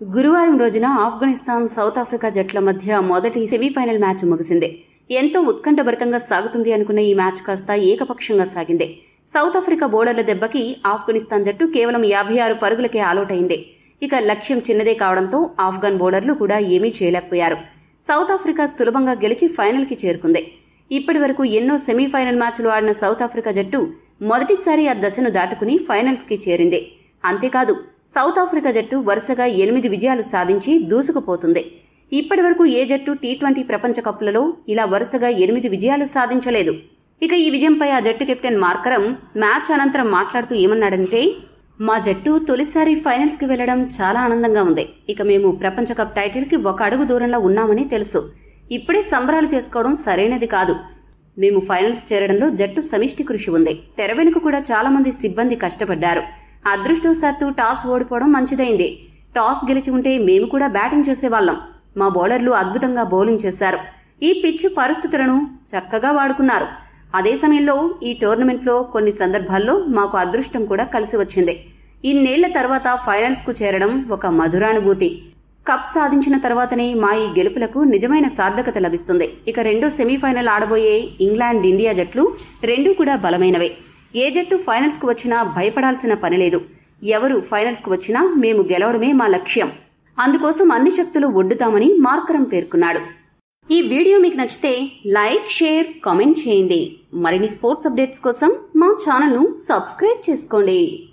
గురువారం రోజున Afghanistan south Africa జట్ల మధ్య మొదటి సెమీఫైనల్ మ్యాచ్ ముగిసింది ఎంతో ఉత్కంఠభరితంగా సాగుతుంది అనుకున్న ఈ మ్యాచ్ కాస్త ఏకపక్షంగా సాగింది సౌత్ ఆఫ్రికా బౌలర్ల దెబ్బకి ఆఫ్ఘనిస్తాన్ జట్టు కేవలం యాభై ఆరు పరుగులకే ఆలౌట్ అయింది ఇక లక్ష్యం చిన్నదే కావడంతో ఆఫ్ఘన్ బౌలర్లు కూడా ఏమీ చేయలేకపోయారు సౌత్ ఆఫ్రికా సులభంగా గెలిచి ఫైనల్ కి చేరుకుంది ఇప్పటి వరకు ఎన్నో సెమీఫైనల్ మ్యాచ్లు ఆడిన సౌత్ ఆఫ్రికా జట్టు మొదటిసారి ఆ దశను దాటుకుని ఫైనల్స్ కి చేరింది అంతేకాదు సౌత్ ఆఫ్రికా జట్టు వరుసగా ఎనిమిది విజయాలు సాధించి దూసుకుపోతుంది ఇప్పటి వరకు ఏ జట్టు టీ ట్వంటీ ప్రపంచ కప్లలో ఇలా వరుసగా ఎనిమిది విజయాలు సాధించలేదు ఇక ఈ విజయంపై ఆ జట్టు కెప్టెన్ మార్కరం మ్యాచ్ అనంతరం మాట్లాడుతూ ఏమన్నాడంటే మా జట్టు తొలిసారి ఫైనల్స్ కి వెళ్లడం చాలా ఆనందంగా ఉంది ఇక మేము ప్రపంచ కప్ టైటిల్ కి ఒక అడుగు దూరంలో ఉన్నామని తెలుసు ఇప్పుడే సంబరాలు చేసుకోవడం సరైనది కాదు మేము ఫైనల్స్ చేరడంలో జట్టు సమిష్టి కృషి ఉంది తెర వెనుక కూడా చాలా మంది సిబ్బంది కష్టపడ్డారు అదృష్టవశాత్తు టాస్ ఓడిపోవడం మంచిదైంది టాస్ గెలిచి ఉంటే మేము కూడా బ్యాటింగ్ చేసేవాళ్లం మా బౌలర్లు అద్భుతంగా బౌలింగ్ చేశారు ఈ పిచ్ పరిస్థితులను చక్కగా వాడుకున్నారు అదే సమయంలో ఈ టోర్నమెంట్లో కొన్ని సందర్భాల్లో మాకు అదృష్టం కూడా కలిసి వచ్చింది ఇన్నేళ్ల తర్వాత ఫైనల్స్ కు చేరడం ఒక మధురానుభూతి కప్ సాధించిన తర్వాతనే మా ఈ గెలుపులకు నిజమైన సార్థకత లభిస్తుంది ఇక రెండో సెమీఫైనల్ ఆడబోయే ఇంగ్లాండ్ ఇండియా జట్లు రెండూ కూడా బలమైనవే ఏ జట్టు ఫైనల్స్ కు వచ్చినా భయపడాల్సిన పని లేదు ఎవరు ఫైనల్స్ కు వచ్చినా మేము గెలవడమే మా లక్ష్యం అందుకోసం అన్ని శక్తులు ఒడ్డుతామని మార్కరం పేర్కొన్నాడు ఈ వీడియో మీకు నచ్చితే లైక్ షేర్ కామెంట్ చేయండి మరిన్ని స్పోర్ట్స్ అప్డేట్స్ కోసం మా ఛానల్ను సబ్స్క్రైబ్ చేసుకోండి